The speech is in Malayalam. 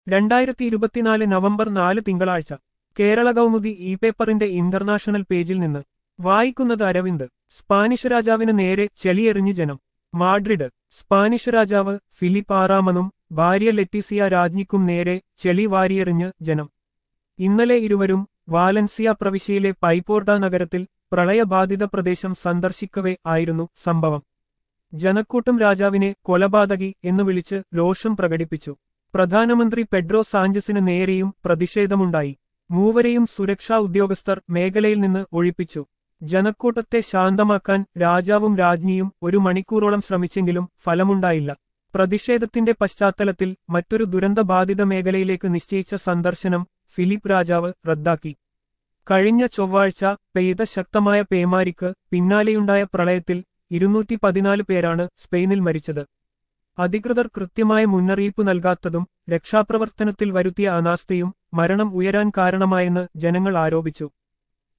രണ്ടായിരത്തി ഇരുപത്തിനാല് നവംബർ നാല് തിങ്കളാഴ്ച കേരള കൗമുദി ഇ പേപ്പറിന്റെ ഇന്റർനാഷണൽ പേജിൽ നിന്ന് വായിക്കുന്നത് അരവിന്ദ് സ്പാനിഷ് രാജാവിന് നേരെ ചെളിയെറിഞ്ഞ് ജനം മാഡ്രിഡ് സ്പാനിഷ് രാജാവ് ഫിലിപ്പ് ആറാമനും ഭാര്യ ലെറ്റീസിയ രാജ്ഞിക്കും നേരെ ചെളി വാരിയെറിഞ്ഞ് ജനം ഇന്നലെ ഇരുവരും വാലൻസിയ പ്രവിശ്യയിലെ പൈപ്പോർട്ട നഗരത്തിൽ പ്രളയബാധിത പ്രദേശം സന്ദർശിക്കവേ ആയിരുന്നു സംഭവം ജനക്കൂട്ടം രാജാവിനെ കൊലപാതകി എന്ന് വിളിച്ച് രോഷം പ്രകടിപ്പിച്ചു പ്രധാനമന്ത്രി പെഡ്രോ സാഞ്ചസിന് നേരെയും പ്രതിഷേധമുണ്ടായി മൂവരെയും സുരക്ഷാ ഉദ്യോഗസ്ഥർ മേഖലയിൽ നിന്ന് ഒഴിപ്പിച്ചു ജനക്കൂട്ടത്തെ ശാന്തമാക്കാൻ രാജാവും രാജ്ഞിയും ഒരു മണിക്കൂറോളം ശ്രമിച്ചെങ്കിലും ഫലമുണ്ടായില്ല പ്രതിഷേധത്തിന്റെ പശ്ചാത്തലത്തിൽ മറ്റൊരു ദുരന്തബാധിത മേഖലയിലേക്ക് നിശ്ചയിച്ച സന്ദർശനം ഫിലിപ്പ് രാജാവ് റദ്ദാക്കി കഴിഞ്ഞ ചൊവ്വാഴ്ച പെയ്ത ശക്തമായ പേമാരിക്ക് പിന്നാലെയുണ്ടായ പ്രളയത്തിൽ ഇരുന്നൂറ്റി പതിനാല് പേരാണ് സ്പെയിനിൽ മരിച്ചത് അധികൃതർ കൃത്യമായ മുന്നറിയിപ്പ് നൽകാത്തതും രക്ഷാപ്രവർത്തനത്തിൽ വരുത്തിയ അനാസ്ഥയും മരണം ഉയരാൻ കാരണമായെന്ന് ജനങ്ങൾ ആരോപിച്ചു